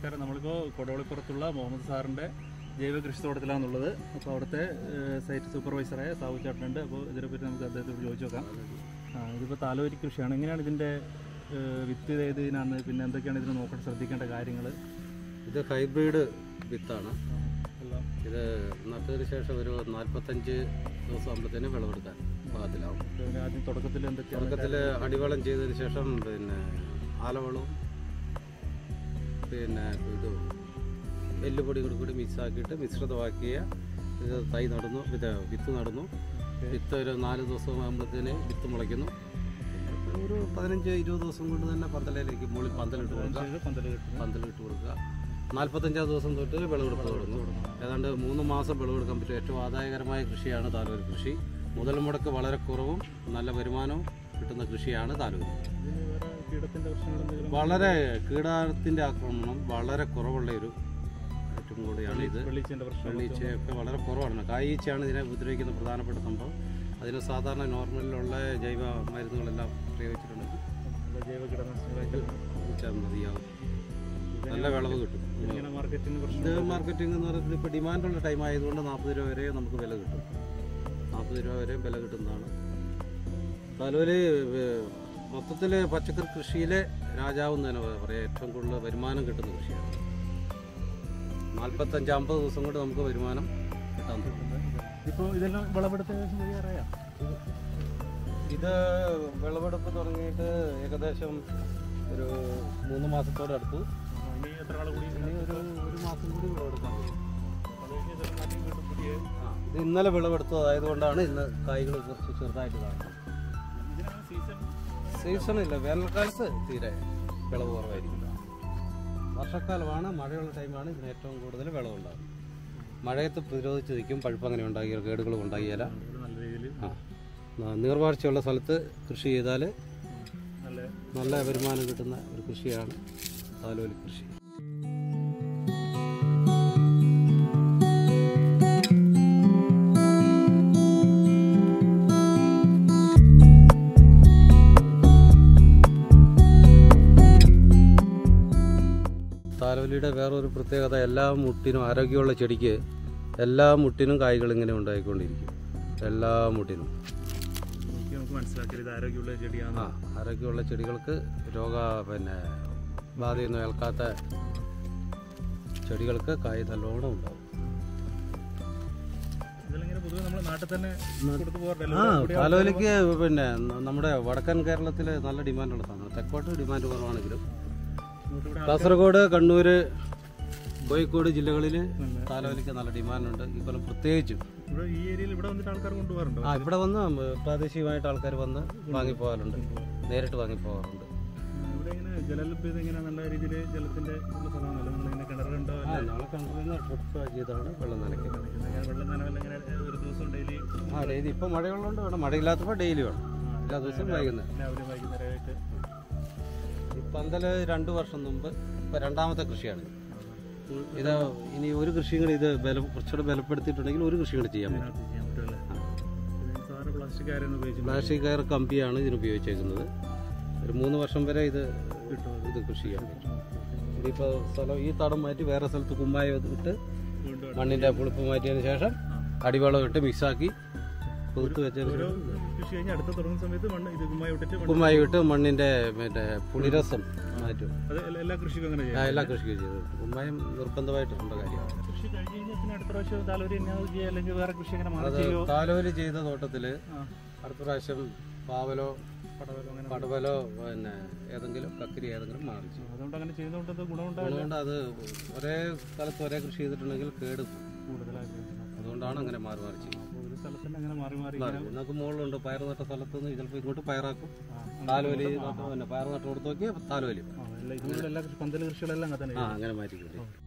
നമസ്കാരം നമ്മളിപ്പോൾ കൊടവളിപ്പുറത്തുള്ള മുഹമ്മദ് സാറിൻ്റെ ജൈവ കൃഷിത്തോട്ടത്തിലാണുള്ളത് അപ്പോൾ അവിടുത്തെ ഏഹ്, സൈറ്റ് സൂപ്പർവൈസറായ സാവു ചേട്ടനുണ്ട് അപ്പോൾ ഇതിനെപ്പറ്റി നമുക്ക് അദ്ദേഹത്തോട് ചോദിച്ചു നോക്കാം ആ, ഇതിപ്പോൾ താലോരി കൃഷിയാണ് എങ്ങനെയാണ് ഇതിൻ്റെ ഏഹ്, വിത്ത് ഏതിനാണ് പിന്നെ എന്തൊക്കെയാണ് ഇതിന് നോക്കാൻ ശ്രദ്ധിക്കേണ്ട കാര്യങ്ങൾ ഇത് ഹൈബ്രിഡ് വിത്താണ് എല്ലാം ഇത് നട്ടതിന് ശേഷം ഒരു നാൽപ്പത്തഞ്ച് ദിവസം ആകുമ്പോഴത്തേനും വിളവെടുക്കാൻ പാകത്തിലാവും പിന്നെ ആദ്യം തുടക്കത്തിൽ എന്തൊക്കെയാണ് തുടക്കത്തിൽ അടിവളം ചെയ്തതിന് ശേഷം പിന്നെ ആലവളവും പിന്നെ ഇത് എല്ലുപൊടി കൂടി കൂടി മിക്സാക്കിയിട്ട് മിശ്രിതമാക്കിയ ഇത് തൈ നടന്നു ഇത് വിത്ത് നടന്നു വിത്ത് ഒരു നാല് ദിവസം ആകുമ്പോഴത്തേന് വിത്ത് മുളയ്ക്കുന്നു ഒരു പതിനഞ്ച് ഇരുപത് ദിവസം കൊണ്ട് തന്നെ പന്തലയിലേക്ക് മുകളിൽ പന്തലിട്ട് കൊടുക്കുക ചെയ്ത് പന്തൽ കെട്ടുന്നു പന്തലിട്ട് കൊടുക്കുക നാൽപ്പത്തഞ്ചാം ദിവസം തൊട്ട് വിളവെടുപ്പ് തുടങ്ങും ഏതാണ്ട് മൂന്ന് മാസം വിളവെടുക്കാൻ പറ്റും ഏറ്റവും ആദായകരമായ കൃഷിയാണ് താലൂര് കൃഷി മുതൽ മുടക്ക് വളരെ കുറവും നല്ല വരുമാനവും കിട്ടുന്ന കൃഷിയാണ് താലൂര് ഇതിന് വേറെ കീടത്തിൻ്റെ പ്രശ്നങ്ങൾ എന്തെങ്കിലും വളരെ കീടാരത്തിൻ്റെ ആക്രമണം വളരെ കുറവുള്ള ഒരു ഏറ്റവും കൂടിയാണ് ഇത് വെള്ളിച്ചേൻ്റെ പ്രശ്നം വെള്ളീച്ചയൊക്കെ വളരെ കുറവാണ് കായീച്ചയാണ് ഇതിനെ ഉപദ്രവിക്കുന്ന പ്രധാനപ്പെട്ട സംഭവം അതിന് സാധാരണ നോർമലിലുള്ള ജൈവ മരുന്നുകളെല്ലാം പ്രയോഗിച്ചിട്ടുണ്ടെങ്കിൽ ജൈവ കീടനാശിനികളായിട്ട് വെച്ചാൽ മതിയാവും നല്ല വിളവ് കിട്ടും ഇങ്ങനെ മാർക്കറ്റിംഗ് പ്രശ്നം ഇത് മാർക്കറ്റിംഗ് എന്ന് പറയുന്നത് ഇപ്പോൾ ഡിമാൻഡുള്ള ടൈം ആയതുകൊണ്ട് നാൽപ്പത് രൂപ വരെ നമുക്ക് വില കിട്ടും നാൽപ്പത് രൂപ വരെ വില കിട്ടുന്നതാണ് താലൂര് മൊത്തത്തിൽ പച്ചക്കറി കൃഷിയിലെ രാജാവ് എന്ന് തന്നെ പറയാം ഏറ്റവും കൂടുതൽ വരുമാനം കിട്ടുന്ന കൃഷിയാണ് നാൽപ്പത്തഞ്ച് അമ്പത് ദിവസം കൊണ്ട് നമുക്ക് വരുമാനം കിട്ടാൻ തുടങ്ങും ഇപ്പോൾ ഇതെല്ലാം വിളവെടുത്ത ഏകദേശം കഴിയാറായോ ഇത് വിളവെടുപ്പ് തുടങ്ങിയിട്ട് ഏകദേശം ഒരു മൂന്ന് മാസത്തോടെ അടുത്തു ഇനി എത്ര നാൾ കൂടി ഇനി ഒരു ഒരു മാസം കൂടി വിളവെടുക്കാൻ കഴിയും അത് കഴിഞ്ഞ് ഇതെല്ലാം മാറ്റി വീണ്ടും പുതിയ ഇത് ഇന്നലെ വിളവെടുത്തതായതുകൊണ്ടാണ് ഇന്ന് കായ്കൾ കുറച്ച് ചെറുതായിട്ട് കാണുന്നത് ഇതിനാണ് സീസൺ സീസൺ ഇല്ല വേനൽക്കാലത്ത് തീരെ വിളവ് കുറവായിരിക്കും വർഷക്കാലമാണ് മഴയുള്ള ടൈമാണ് ഇതിന് ഏറ്റവും കൂടുതൽ വിളവുണ്ടാകും മഴയത്ത് പ്രതിരോധിച്ച് നിൽക്കും പഴുപ്പ് അങ്ങനെ ഉണ്ടാകിയ കേടുകളും ഉണ്ടാകിയാല നല്ല രീതിയിൽ ആ ന- നീർവാഴ്ചയുള്ള സ്ഥലത്ത് കൃഷി ചെയ്താൽ നല്ല നല്ല വരുമാനം കിട്ടുന്ന ഒരു കൃഷിയാണ് താലോലി കൃഷി താലോലിയുടെ വേറൊരു പ്രത്യേകത എല്ലാ മുട്ടിനും ആരോഗ്യമുള്ള ചെടിക്ക് എല്ലാ മുട്ടിനും കായ്കൾ ഇങ്ങനെ ഉണ്ടായിക്കൊണ്ടിരിക്കും എല്ലാ മുട്ടിനും നോക്കി നമുക്ക് മനസ്സിലാക്കിയത് ഇത് ആരോഗ്യമുള്ള ചെടിയാണ് ആ ആരോഗ്യമുള്ള ചെടികൾക്ക് രോഗ പിന്നെ ബാധയൊന്നും ഏൽക്കാത്ത ചെടികൾക്ക് കായ് നല്ലോണം ഉണ്ടാവും ഇതെല്ലാം ഇങ്ങനെ പൊതുവെ നമ്മുടെ നാട്ടിൽ തന്നെ കൊടുത്തു ആ പോകാറില്ല താലോലിക്ക് പിന്നെ ന- നമ്മുടെ വടക്കൻ കേരളത്തിൽ നല്ല ഡിമാൻഡുള്ള സാധനമാണ് തെക്കോട്ട് ഡിമാൻഡ് കുറവാണെങ്കിലും കാസർഗോഡ് കണ്ണൂർ കോഴിക്കോട് ജില്ലകളിൽ താലോലിക്ക് നല്ല ഡിമാൻഡുണ്ട് ഈ കൊല്ലം പ്രത്യേകിച്ചും ഇവിടെ ഈ ഏരിയയിൽ ഇവിടെ വന്നിട്ട് ആൾക്കാർ കൊണ്ടുപോകാറുണ്ടോ ആ ഇവിടെ വന്ന് പ്രാദേശികമായിട്ട് ആൾക്കാർ വന്ന് വാങ്ങിപ്പോകാറുണ്ട് നേരിട്ട് വാങ്ങിപ്പോകാറുണ്ട് ഇവിടെ ഇങ്ങനെ ജലലഭ്യത ഇങ്ങനെ നല്ല രീതിയിൽ ജലത്തിന്റെ ഉള്ള സ്ഥലമാണല്ലോ നിങ്ങളിങ്ങനെ കിണറുണ്ടോ ആ നാളെ കണ്ടുവരുന്ന ട്രിപ്പ് ചെയ്താണ് വെള്ളം നനയ്ക്കുന്നത് ഇങ്ങനെ വെള്ളം നനവല്ല ഇങ്ങനെ ഒരു ദിവസം ഡെയിലി ആ ഡെയിലി ഇപ്പം മഴയുള്ളതുകൊണ്ട് വേണം മഴയില്ലാത്തപ്പോൾ ഡെയിലി വേണം എല്ലാ ദിവസവും വൈകുന്നേരം രാവിലെ വൈകുന്നേരമായിട്ട് ഈ പന്തല് രണ്ടു വർഷം മുമ്പ് ഇപ്പം രണ്ടാമത്തെ കൃഷിയാണ് ഇത് ഇനി ഒരു കൃഷിയും കൂടി ഇത് ബല കുറച്ചുകൂടെ ബലപ്പെടുത്തിയിട്ടുണ്ടെങ്കിൽ ഒരു കൃഷി കൂടി ചെയ്യാൻ പറ്റും ഇതിനകത്ത് ചെയ്യാൻ പറ്റുമല്ലേ ഇത് സാധാരണ പ്ലാസ്റ്റിക് ആയിരുന്നു ഉപയോഗിച്ചു പ്ലാസ്റ്റിക് കയർ കമ്പിയാണ് ഇതിന് ഉപയോഗിച്ചേക്കുന്നത് ഒരു മൂന്ന് വർഷം വരെ ഇത് കിട്ടും ഇത് കൃഷി ചെയ്യാൻ പറ്റും ഇതിപ്പോൾ സ്ഥലം ഈ തടം മാറ്റി വേറെ സ്ഥലത്ത് കുമ്മായ ഇട്ട് വീണ്ടും മണ്ണിൻ്റെ പുളിപ്പ് മാറ്റിയതിന് ശേഷം അടിവളം ഇട്ട് മിക്സാക്കി പുതുത്ത് വെച്ചതിന് ഓരോ കൃഷി കഴിഞ്ഞ് അടുത്ത തുടങ്ങുന്ന സമയത്ത് മണ്ണ് ഇത് കുമ്മായി വിട്ടിട്ട് മണ്ണ് കുമ്മായി ഇട്ട് മണ്ണിൻ്റെ മറ്റേ പുളിരസം മാറ്റും അത് എല്ലാ- എല്ലാ കൃഷിക്കും അങ്ങനെ ആ, ചെയ്യാം എല്ലാ കൃഷിയും ചെയ്തു കുമ്മായം നിർബന്ധമായിട്ടുള്ള കാര്യമാണ് കൃഷി കഴിഞ്ഞ് കഴിഞ്ഞാൽ പിന്നെ അടുത്ത പ്രാവശ്യം താലൂരി തന്നെ ചെയ്യുക അല്ലെങ്കിൽ വേറെ കൃഷി അങ്ങനെ മാറി അത് ചെയ്യുമോ താലോലി ചെയ്ത തോട്ടത്തിൽ ആ അടുത്ത പ്രാവശ്യം പാവലോ പടവലം അങ്ങനെ പടവലോ പിന്നെ ഏതെങ്കിലും കക്കിരി ഏതെങ്കിലും മാറി ചെയ്യും അതുകൊണ്ട് അങ്ങനെ ചെയ്യുന്നതുകൊണ്ട് അത് ഗുണമുണ്ടാവില്ല അതുകൊണ്ട് അത് ഒരേ സ്ഥലത്ത് ഒരേ കൃഷി ചെയ്തിട്ടുണ്ടെങ്കിൽ കേട് പോകും. കൂടുതലായിട്ട് അതുകൊണ്ടാണ് അങ്ങനെ മാറി മാറി ചെയ്യും അപ്പോൾ ഒരു സ്ഥലത്തന്നെ അങ്ങനെ മാറി മാറി ഇങ്ങനെ നമുക്ക് മുകളിലുണ്ട് പയർ നട്ട സ്ഥലത്ത് നിന്ന് ചിലപ്പോൾ ഇങ്ങോട്ട് പയറാക്കും ആ, താലോലി നട്ട് പിന്നെ പയർ നട്ട് കൊടുത്ത് നോക്കിയാൽ താലോലി ആ, എല്ലാ ഇതുപോലെ എല്ലാ കൃഷി പന്തൽ കൃഷികളെല്ലാം അങ്ങനെ തന്നെ ആ അങ്ങനെ മാറ്റിക്കൂടി